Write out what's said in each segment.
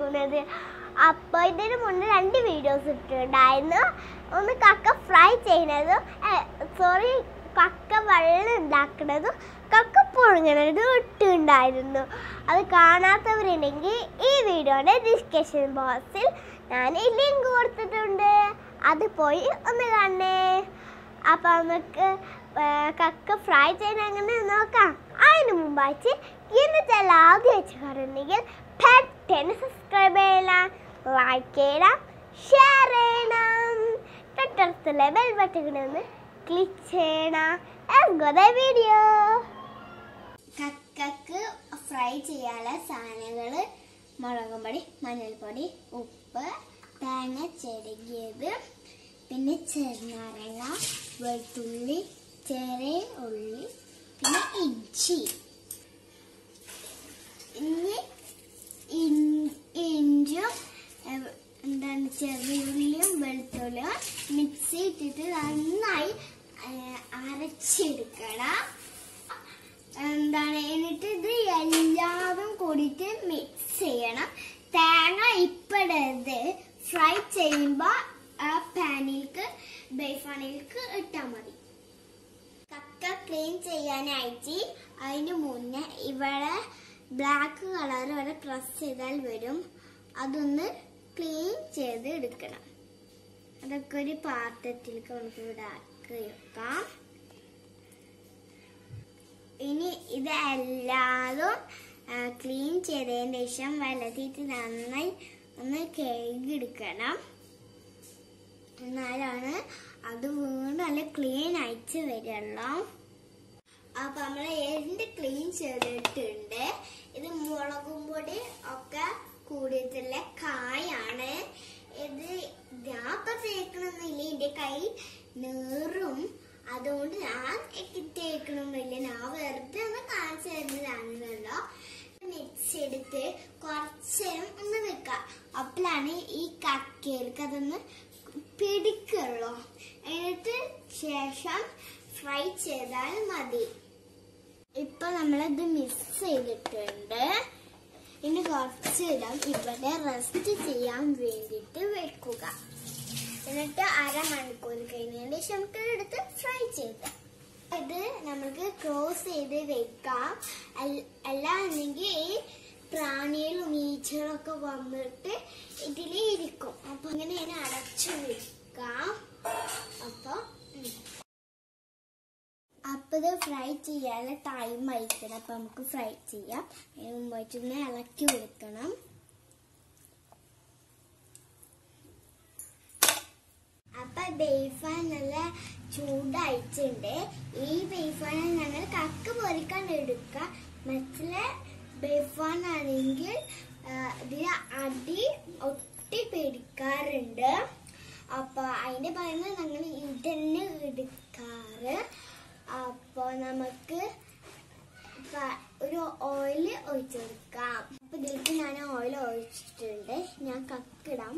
എടുക്കുന്നത് അപ്പോൾ ഇതിന് മുന്നേ രണ്ട് വീഡിയോസ് ഇട്ടിട്ടുണ്ടായിരുന്നു ഒന്ന് കക്ക ഫ്രൈ ചെയ്യുന്നതും സോറി കക്ക വെള്ളം ഉണ്ടാക്കുന്നതും കക്ക പുഴുങ്ങുന്നതും ഇട്ടുണ്ടായിരുന്നു അത് കാണാത്തവരുണ്ടെങ്കിൽ ഈ വീഡിയോയുടെ ഡിസ്കഷൻ ബോക്സിൽ ഞാൻ ഈ ലിങ്ക് കൊടുത്തിട്ടുണ്ട് അത് പോയി ഒന്ന് കാണണേ അപ്പം നമുക്ക് ആ, കക്ക ഫ്രൈ ചെയ്യാൻ എങ്ങനെ നോക്കാം അതിന് മുമ്പായിട്ട് ഇന്നത്തെ ആദ്യം വെച്ച് കാണുന്നെങ്കിൽ പെട്ടെന്ന് സബ്സ്ക്രൈബ് ചെയ്യണം ലൈക്ക് ചെയ്യണം ഷെയർ ചെയ്യണം തൊട്ടടുത്തുള്ള ബെൽ ബട്ടൺ ഒന്ന് ക്ലിക്ക് ചെയ്യണം വീഡിയോ കക്കക്ക് ഫ്രൈ ചെയ്യാനുള്ള സാധനങ്ങൾ മുളക് പൊടി മഞ്ഞൾപ്പൊടി ഉപ്പ് തേങ്ങ ചെറുകിയത് പിന്നെ ചെറുനാരങ്ങ വെളുത്തുള്ളി ചെറിയ ഉള്ളി പിന്നെ ഇഞ്ചി ഇനി ഇൻ- ഇഞ്ചും ഏഹ്, എന്താണ് ചെറിയുള്ളിയും വെളുത്തുള്ളിയും മിക്സി ഇട്ടിട്ട് നന്നായി ഏഹ്, അരച്ചെടുക്കണം എന്താണ് എന്നിട്ട് ഇത് എല്ലാതും കൂടിയിട്ട് മിക്സ് ചെയ്യണം തേങ്ങ ഇപ്പിടരുത് ഫ്രൈ ചെയ്യുമ്പോൾ ആ പാനിലേക്ക് ബൈഫാനിലേക്ക് ഇട്ടാൽ മതി കക്ക ക്ലീൻ ചെയ്യാനായിട്ട് അതിന് മുന്നേ ഇവിടെ ബ്ലാക്ക് കളർ ഇവിടെ പ്രസ് ചെയ്താൽ വരും അതൊന്ന് ക്ലീൻ ചെയ്ത് എടുക്കണം അതൊക്കെ ഒരു പാത്രത്തിലേക്ക് നമുക്ക് ഇവിടെ ആക്കി വെക്കാം ഇനി ഇത് എല്ലാതും ക്ലീൻ ചെയ്തതിന് ശേഷം വെള്ളത്തിട്ട് നന്നായി ഒന്ന് കഴുകിയെടുക്കണം എന്നാലാണ് അത് വീണ്ടും നല്ല ക്ലീൻ ആയിട്ട് വരുള്ളൂ അപ്പൊ നമ്മൾ എന്ത് ക്ലീൻ ചെയ്തിട്ടുണ്ട് ഇത് മുളകും പൊടി ഒക്കെ കൂടിയിട്ടുള്ള കായാണ് ഇത് ഞാൻ ഇപ്പൊ തേക്കണമെന്നില്ല എന്റെ കൈ നീറും അതുകൊണ്ട് ഞാൻ എനിക്ക് തേക്കണമെന്നില്ല ഞാൻ വെറുതെ ഒന്ന് കാണിച്ചു തരുന്നതാണല്ലോ മിക്സ് എടുത്ത് കുറച്ച് നേരം ഒന്ന് വെക്കാം അപ്പോഴാണ് ഈ കക്കയിലേക്ക് അതൊന്ന് പിടിക്കുള്ളൂ എന്നിട്ട് ശേഷം ഫ്രൈ ചെയ്താൽ മതി ഇപ്പൊ നമ്മളിത് മിക്സ് ചെയ്തിട്ടുണ്ട് ഇനി കുറച്ച് ഇടാം ഇവിടെ റെസ്റ്റ് ചെയ്യാൻ വേണ്ടിയിട്ട് വെക്കുക എന്നിട്ട് അരമണിക്കൂർ കഴിഞ്ഞതിന് ശേഷം നമുക്ക് എടുത്ത് ഫ്രൈ ചെയ്ത് ഇത് നമുക്ക് ക്രോസ് ചെയ്ത് വെക്കാം അല്ല- അല്ലാന്നുണ്ടെങ്കിൽ ഈ പ്രാണികളും ഈച്ചകളും ഒക്കെ വന്നിട്ട് ഇതിലേ ഇരിക്കും അപ്പൊ ഇങ്ങനെ ഞാൻ അടച്ചു വെക്കാം അപ്പൊ ഉം. അപ്പൊ ഇത് ഫ്രൈ ചെയ്യാനുള്ള ടൈം ആയിക്കണം അപ്പൊ നമുക്ക് ഫ്രൈ ചെയ്യാം അതിന് മുമ്പായിട്ട് ഒന്ന് ഇളക്കി കൊടുക്കണം അപ്പൊ ബേഫാൻ നല്ല ചൂടായിട്ടുണ്ട് ഈ ബേഫാൻ ഞങ്ങൾ കക്ക് പൊരിക്കാൻ എടുക്കുക മറ്റുള്ള ബേഫാൻ ആണെങ്കിൽ ഇതിൽ അടി ഒട്ടി പിടിക്കാറുണ്ട് അപ്പൊ അതിന്റെ പകരം ഞങ്ങൾ ഇതന്നെ എടുക്കാറ് അപ്പൊ നമുക്ക് പ- ഒരു ഓയിൽ ഒഴിച്ചു കൊടുക്കാം അപ്പൊ ഇതിലേക്ക് ഞാൻ ഓയിൽ ഒഴിച്ചിട്ടുണ്ട് ഞാൻ കക്കിടാം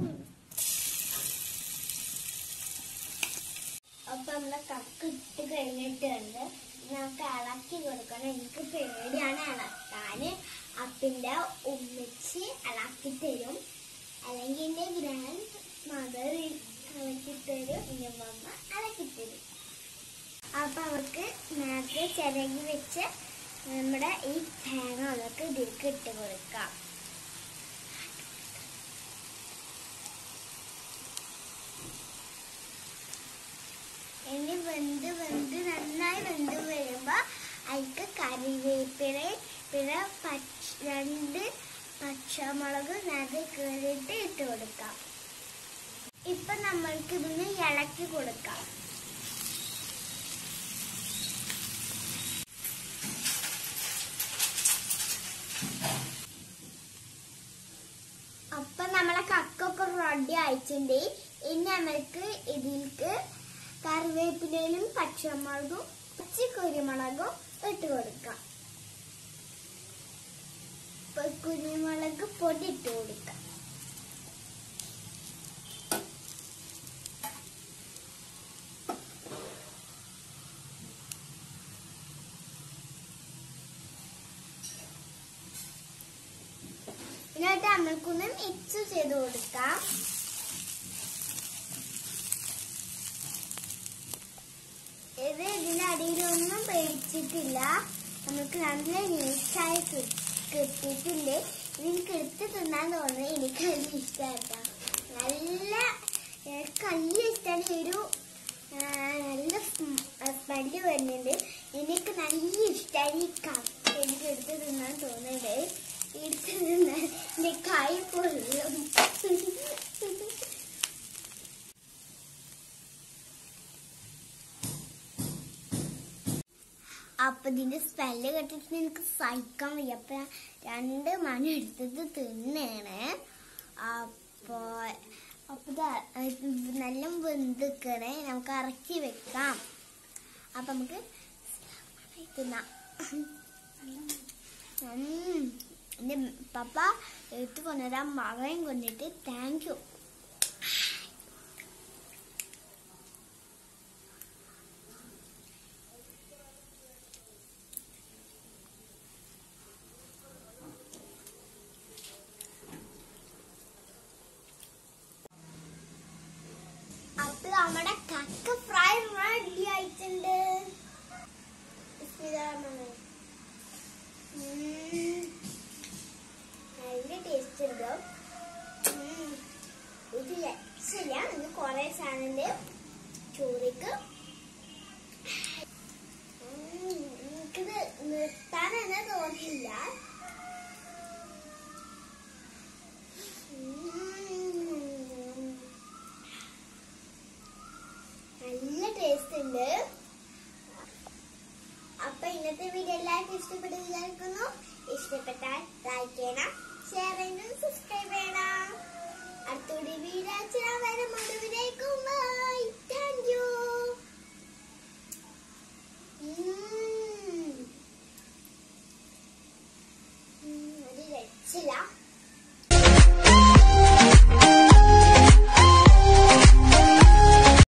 അപ്പൊ നമ്മളെ കക്ക് ഇട്ട് കഴിഞ്ഞിട്ടുണ്ട് ഞങ്ങൾക്ക് ഇളക്കി കൊടുക്കണം എനിക്ക് പേടിയാണ് ഇളക്കാന് അപ്പിന്റെ ഉമ്മച്ചി ഇളക്കി തരും അല്ലെങ്കിൽ എന്റെ ഗ്രാൻഡ് മദർ ഇളക്കി തരും എന്റെ മമ്മ ഇളക്കി തരും അപ്പൊ അവർക്ക് നേരത്തെ ചിരകി വെച്ച് നമ്മുടെ ഈ തേങ്ങ നമുക്ക് ഇതിലേക്ക് ഇട്ട് കൊടുക്കാം ഇനി വെന്ത് വെന്ത് നന്നായി വെന്ത് വരുമ്പോ അതിക്ക് കറിവേപ്പില പിന്നെ പച്ച രണ്ട് പച്ചമുളക് നേരത്തെ കീറിയിട്ട് ഇട്ട് കൊടുക്കാം ഇപ്പൊ നമ്മൾക്ക് ഇതൊന്ന് ഇളക്കി കൊടുക്കാം അപ്പൊ നമ്മളെ കക്കൊക്കെ റെഡി ആയിട്ടുണ്ട് ഇനി നമ്മൾക്ക് ഇതിലേക്ക് കറിവേപ്പിലയിലും പച്ചമുളകും പച്ച കുരുമുളകും ഇട്ട് കൊടുക്കാം ഇപ്പൊ കുരുമുളക് പൊടി ഇട്ട് കൊടുക്കാം എന്നിട്ട് നമ്മൾക്കൊന്ന് മിക്സ് ചെയ്ത് കൊടുക്കാം ഇത് ഇതിന്റെ അടിയിലൊന്നും പേടിച്ചിട്ടില്ല നമുക്ക് നല്ല നീറ്റായി കിട്ടിയിട്ടുണ്ട് എനിക്ക് എടുത്ത് തിന്നാൻ തോന്നുന്നത് എനിക്ക് നല്ല ഇഷ്ടമായിട്ടാ നല്ല എനിക്ക് നല്ല ഇഷ്ടമാണ് ഈ ഒരു ആ, നല്ല സ്മെല്ല് വരുന്നുണ്ട് എനിക്ക് നല്ല ഇഷ്ടമായി ഈ കപ്പ എനിക്ക് എടുത്ത് തിന്നാൻ തോന്നുന്നുണ്ട് എടുത്ത് തിന്നാൻ എന്റെ കൈ പൊള്ളും അപ്പൊ ഇതിന്റെ സ്മെല്ല് കേട്ടിട്ട് എനിക്ക് സഹിക്കാൻ വയ്യ അപ്പൊ ഞാൻ രണ്ട് മണി എടുത്തത് തിന്നാണ് അപ്പോ അപ്പൊ ഇത് നല്ല വെന്തിക്കണേ നമുക്ക് ഇറക്കി വെക്കാം അപ്പൊ നമുക്ക് തിന്നാം ഉം. എന്റെ പപ്പ എടുത്തു കൊണ്ടുവരാൻ മകൻ കൊണ്ടിട്ട് താങ്ക് യു അപ്പൊ നമ്മുടെ കക്ക ഫ്രൈ റെഡി ആയിട്ടുണ്ട് ബിസ്മില്ലാഹിർറഹ്മാനിർറഹീം. ഉം. നല്ല ടേസ്റ്റ് ഉണ്ട് ഉം. ഇത് രക്ഷയില്ല ഇന്ന് കുറെ സാധനണ്ട് ചോറിക്ക് ഉം. എനിക്കിത് നിർത്താൻ തന്നെ തോന്നില്ല ഉം. നല്ല ടേസ്റ്റ് ഉണ്ട് അപ്പൊ ഇന്നത്തെ വീഡിയോ എല്ലാവർക്കും ഇഷ്ടപ്പെട്ടു വിചാരിക്കുന്നു ഇഷ്ടപ്പെട്ടാൽ ലൈക്ക് ചെയ്യണം ഷെയർ